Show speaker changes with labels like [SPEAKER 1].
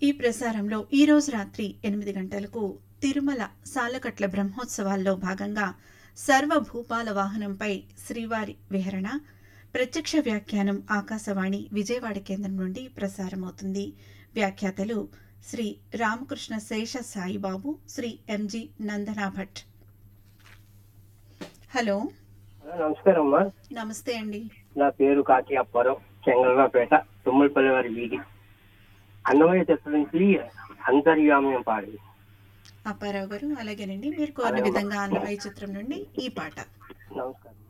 [SPEAKER 1] ఈ ప్రసారంలో ఈరోజు రాత్రి ఎనిమిది గంటలకు తిరుమల సాలకట్ల బ్రహ్మోత్సవాల్లో భాగంగా సర్వభూపాల వాహనంపై శ్రీవారి విహరణ ప్రత్యక్ష వ్యాఖ్యానం ఆకాశవాణి విజయవాడ కేంద్రం నుండి ప్రసారమవుతుంది వ్యాఖ్యాతలు Shri Ramakrishna Sesha Saibabu Shri MG Nandana Bhat hello
[SPEAKER 2] hello, నమస్కారం అమ్మా
[SPEAKER 1] నమస్తే అండి
[SPEAKER 2] నా పేరు కాకి అప్పారావు చెంగల్వాపేట తుమ్మలపల్లి వారి వీధి అన్నమయ్య చిత్రం నుంచి అంతర్యామ్యం పాడి
[SPEAKER 1] అప్పారావు గారు అలాగేనండి మీరు కోరిన విధంగా అన్నమయ్య చిత్రం నుండి ఈ పాట
[SPEAKER 2] నమస్కారం